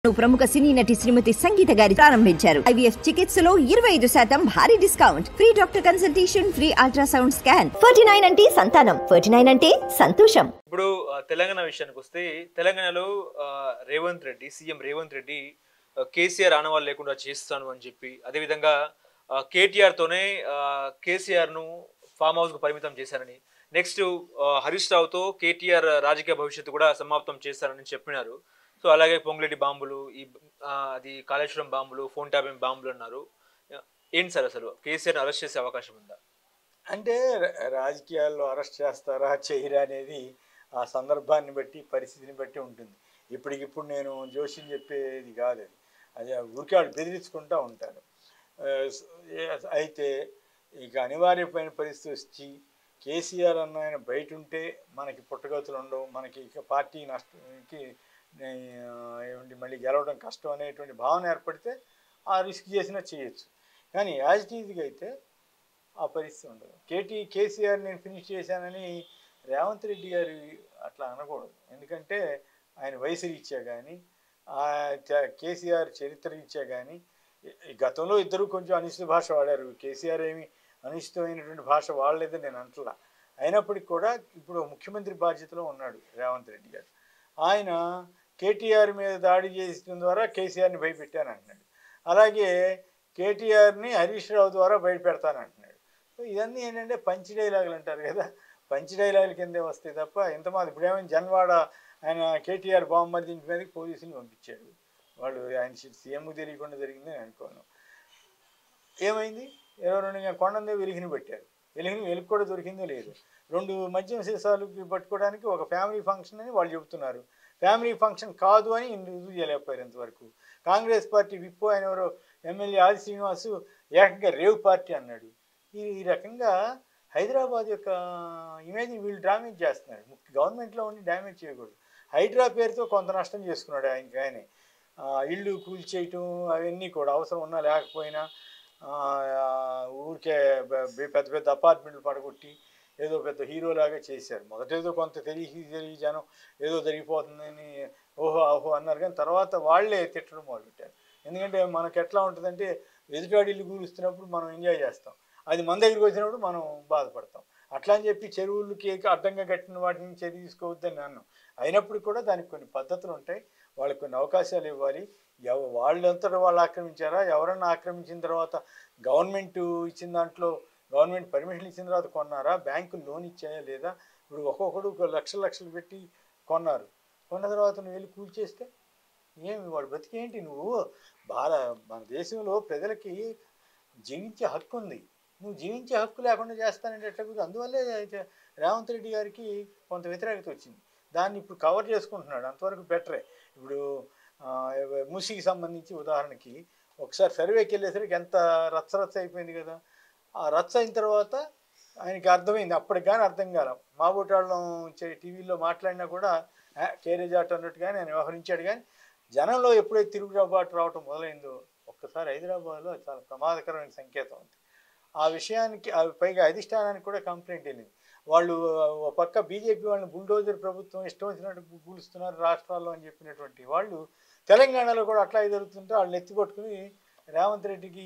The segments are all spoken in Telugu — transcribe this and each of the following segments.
ప్రముఖ సినీ నటి శ్రీమతి సంగీత గారి ప్రారంభించారు ఐవీఎఫ్ చికిత్సలో ఇరవై ఐదు శాతం భారీ discount free doctor consultation free ultrasound scan forty nine అంటే సంతానం ఫోర్టీ నైన్ అంటే సంతోషం ఇప్పుడు ఆ, తెలంగాణ విషయానికి వస్తే తెలంగాణలో ఆ, రేవంత్ రెడ్డి సీఎం రేవంత్ రెడ్డి ఆ, కేసీఆర్ ఆనవాళ్ళు లేకుండా చేస్తాను అని చెప్పి అదేవిధంగా ఆ, కేటీఆర్ తోనే ఆ, కేసీఆర్ ను ఫామ్ హౌస్ కు పరిమితం చేశారని నెక్స్ట్ హరీష్ రావుతో కేటీఆర్ రాజకీయ భవిష్యత్తు కూడా సమాప్తం చేస్తారని చెప్పినారు సో అలాగే పొంగులేటి బాంబులు ఈ ఆ, అది కాళేశ్వరం బాంబులు ఫోన్ ట్యాపింగ్ బాంబులు అన్నారు ఏంటి సార్ అసలు కేసీఆర్ అరెస్ట్ చేసే అవకాశం ఉందా అంటే ర- రాజకీయాల్లో అరెస్ట్ చేస్తారా చేయరా అనేది ఆ సందర్భాన్ని బట్టి పరిస్థితిని బట్టి ఉంటుంది ఇప్పటికిప్పుడు నేను జోషిని చెప్పేది కాదు అది అది ఊరికే వాళ్ళు బెదిరించుకుంటూ ఉంటారు ఆ, స- ఏ- అయితే ఇక అనివార్యమైన పరిస్థితి వచ్చి కేసీఆర్ అన్న ఆయన బయట ఉంటే మనకి పుట్టగతులు ఉండవు మనకి ఇక పార్టీ నష్టానికి ఆ, ఏమిటి మళ్ళీ గెలవడం కష్టం అనేటువంటి భావన ఏర్పడితే ఆ రిస్క్ చేసినా చేయొచ్చు కానీ యాజ్ ఇట్ ఈజ్గా అయితే ఆ పరిస్థితి ఉండదు కేటీ కేసీఆర్ నేను ఫినిష్ చేశానని రేవంత్ రెడ్డి గారు అట్లా అనకూడదు ఎందుకంటే ఆయన వయసు రీత్యా కానీ ఆ చ- కేసీఆర్ చరిత్ర రీత్యా కానీ ఈ గతంలో ఇద్దరు కొంచెం అనిశ్చిత భాష వాడారు కేసీఆర్ ఏమి అనిశ్చితమైనటువంటి భాష వాడలేదని నేను అంటలా అయినప్పటికీ కూడా ఇప్పుడు ముఖ్యమంత్రి బాధ్యతలో ఉన్నాడు రేవంత్ రెడ్డి గారు ఆయన కేటీఆర్ మీద దాడి చేసిన ద్వారా కేసీఆర్ని భయపెట్టాను అంటున్నాడు అలాగే కేటీఆర్ని హరీష్ రావు ద్వారా బయటపెడతాను అంటున్నాడు సో ఇవన్నీ ఏంటంటే పంచి డైలాగులు అంటారు కదా పంచి డైలాగుల కిందే వస్తాయి తప్ప ఎంతమంది ఇప్పుడు ఏమైనా జన్వాడ ఆయన కేటీఆర్ బాంబర్ ఇంటి మీదకి పోలీసులు పంపించాడు వాళ్ళు ఆయన సీఎంకు తెలియకుండా జరిగిందని అనుకోను ఏమైంది ఇరవై రెండు కొండందే వెలిగిని పెట్టారు వెలిగిని వెలుగు కూడా దొరికిందో లేదు రెండు మద్యం సీసాలకి పట్టుకోవడానికి ఒక ఫ్యామిలీ ఫంక్షన్ అని వాళ్ళు చెబుతున్నారు ఫ్యామిలీ ఫంక్షన్ కాదు అని రుజువు చేయలేకపోయారు ఇంతవరకు కాంగ్రెస్ పార్టీ విప్పు ఆయన ఎవరో ఎమ్మెల్యే ఆది శ్రీనివాసు ఏకంగా రేవ్ పార్టీ అన్నాడు ఈ ఈ రకంగా హైదరాబాద్ యొక్క ఇమేజ్ని వీళ్ళు డ్యామేజ్ చేస్తున్నారు గవర్నమెంట్లో ఉండి డ్యామేజ్ చేయకూడదు హైడ్రా పేరుతో కొంత నష్టం చేసుకున్నాడు ఆయనకి ఆయనే ఆ, ఇల్లు కూల్చేయటం అవన్నీ కూడా అవసరం ఉన్నా లేకపోయినా ఆ, ఊరికే బ- బ- పెద్ద పెద్ద అపార్ట్మెంట్లు పడగొట్టి ఏదో పెద్ద హీరోలాగా చేశారు మొదటేదో కొంత తెలియ తెలియ జనం ఏదో జరిగిపోతుందని ఓహో ఓహో అన్నారు కానీ తర్వాత వాళ్ళే తిట్టడం మొదలుపెట్టారు ఎందుకంటే మనకు ఎట్లా ఉంటుందంటే ఎదుటాడి ఇల్లు కూలుస్తున్నప్పుడు మనం ఎంజాయ్ చేస్తాం అది మన దగ్గరికి వచ్చినప్పుడు మనం బాధపడతాం అట్లా అని చెప్పి చెరువులకి అడ్డంగా కట్టిన వాటిని చర్య తీసుకోవద్దని అన్నాను అయినప్పుడు కూడా దానికి కొన్ని పద్ధతులు ఉంటాయి వాళ్ళకి కొన్ని అవకాశాలు ఇవ్వాలి ఎవ వాళ్ళంతటా వాళ్ళు ఆక్రమించారా ఎవరన్నా ఆక్రమించిన తర్వాత గవర్నమెంట్ ఇచ్చిన దాంట్లో గవర్నమెంట్ పర్మిషన్ ఇచ్చిన తర్వాత కొన్నారా బ్యాంకులు లోన్ ఇచ్చాయా లేదా ఇప్పుడు ఒక్కొక్కడు ఒక లక్షలు లక్షలు పెట్టి కొన్నారు కొన్న తర్వాత నువ్వు వెళ్ళి కూల్చేస్తే ఏమి వాడు బతికేంటి నువ్వు భార మన దేశంలో ప్రజలకి జీవించే హక్కు ఉంది నువ్వు జీవించే హక్కు లేకుండా చేస్తానంటే ఎట్లా కుదురు అందువల్లే చ- రేవంత్ రెడ్డి గారికి కొంత వ్యతిరేకత వచ్చింది దాన్ని ఇప్పుడు కవర్ చేసుకుంటున్నాడు అంతవరకు బెటరే ఇప్పుడు ఆ, మూసీకి సంబంధించి ఉదాహరణకి ఒకసారి సర్వేకి వెళ్ళేసరికి ఎంత రచ్చ రచ్చ అయిపోయింది కదా ఆ రచ్చ అయిన తర్వాత ఆయనకి అర్థమైంది అప్పటికి కానీ అర్థం కాల మా ఓటాళ్ళం టీవీలో మాట్లాడినా కూడా "ఆ, కేరేజ్ ఆట అన్నట్టుగానే ఆయన వ్యవహరించాడు కానీ జనంలో ఎప్పుడైతే తిరుగుబాటు రావటం మొదలైందో ఒక్కసారి హైదరాబాద్లో అది చాలా ప్రమాదకరమైన సంకేతం ఉంది ఆ విషయానికి ఆ పైగా అధిష్టానానికి కూడా కంప్లైంట్ వెళ్ళింది వాళ్ళు ఒక పక్క బీజేపీ వాళ్ళని బుల్డోజర్ ప్రభుత్వం ఇష్టం వచ్చినట్టు కూలుస్తున్నారు రాష్ట్రాల్లో అని చెప్పినటువంటి వాళ్ళు తెలంగాణలో కూడా అట్లా జరుగుతుంటే వాళ్ళు ఎత్తిపట్టుకుని రేవంత్ రెడ్డికి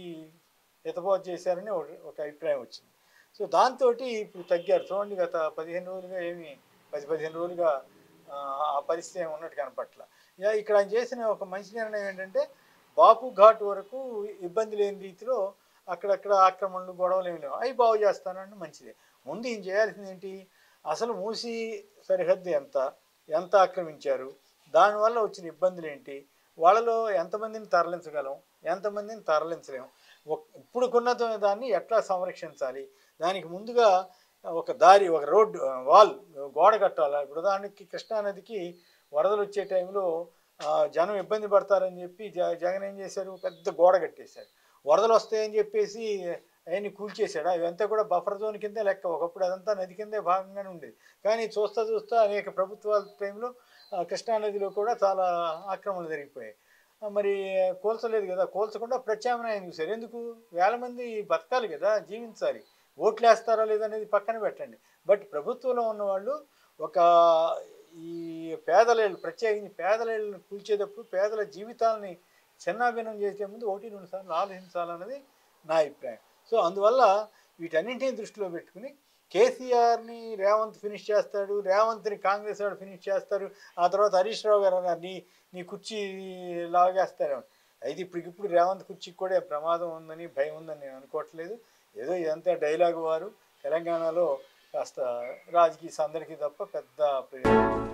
ఎతపోతు చేశారని ఒక- ఒక అభిప్రాయం వచ్చింది సో దాంతో ఇప్పుడు తగ్గారు చూడండి గత పదిహేను రోజులుగా ఏమి పది పదిహేను రోజులుగా ఆ, ఆ పరిస్థితి ఏమి ఉన్నట్టు కనపట్ల ఇక ఇక్కడ ఆయన చేసిన ఒక మంచి నిర్ణయం ఏంటంటే బాపు ఘాట్ వరకు ఇబ్బంది లేని రీతిలో అక్కడక్కడ ఆక్రమణలు గొడవలు ఏమి లేవు అవి బాగు చేస్తానంటే మంచిదే ముందు ఏం చేయాల్సింది ఏంటి అసలు మూసి సరిహద్దు ఎంత ఎంత ఆక్రమించారు దానివల్ల వచ్చిన ఇబ్బందులు ఏంటి వాళ్ళలో ఎంతమందిని తరలించగలం ఎంతమందిని తరలించలేం ఒక- ఇప్పుడుకున్న దాన్ని ఎట్లా సంరక్షించాలి దానికి ముందుగా ఒక దారి ఒక రోడ్ వాల్ గోడ కట్టాలి ఇప్పుడు ఉదాహరణకి కృష్ణానదికి వరదలు వచ్చే టైంలో ఆ, జనం ఇబ్బంది పడతారని చెప్పి జ జగన్ ఏం చేశారు పెద్ద గోడ కట్టేశారు వరదలు వస్తాయని చెప్పేసి అవన్నీ కూల్చేశాడు అవంతా కూడా బఫర్ జోన్ కిందే లెక్క ఒకప్పుడు అదంతా నది కిందే భాగంగానే ఉండేది కానీ చూస్తా చూస్తా అనేక ప్రభుత్వాల టైంలో ఆ, కృష్ణానదిలో కూడా చాలా ఆక్రమణలు జరిగిపోయాయి ఆ, మరి కూల్చలేదు కదా కూల్చకుండా ప్రత్యామ్నాయం చూశారు ఎందుకు వేల మంది బతకాలి కదా జీవించాలి ఓట్లు వేస్తారా లేదా అనేది పక్కన పెట్టండి బట్ ప్రభుత్వంలో ఉన్నవాళ్ళు ఒక ఈ పేదలేళ్ళు ప్రత్యేకించి పేదలేళ్ళని కూల్చేటప్పుడు పేదల జీవితాలని చిన్నాభిన్నం చేసే ముందు ఒకటి రెండు సార్లు ఆలోచించాలన్నది నా అభిప్రాయం సో అందువల్ల వీటన్నింటినీ దృష్టిలో పెట్టుకుని కేసీఆర్ని రేవంత్ ఫినిష్ చేస్తాడు రేవంత్ని కాంగ్రెస్ వాడు ఫినిష్ చేస్తారు ఆ తర్వాత హరీష్ రావు గారు అన్నారు నీ నీ కుర్చీ లాగేస్తారు అయితే ఇప్పటికిప్పుడు రేవంత్ కుర్చీకి కూడా ప్రమాదం ఉందని భయం ఉందని నేను అనుకోవట్లేదు ఏదో ఇదంతా డైలాగ్ వారు తెలంగాణలో కాస్త రాజకీయ సందడికి తప్ప పెద్ద ప్రయోజనం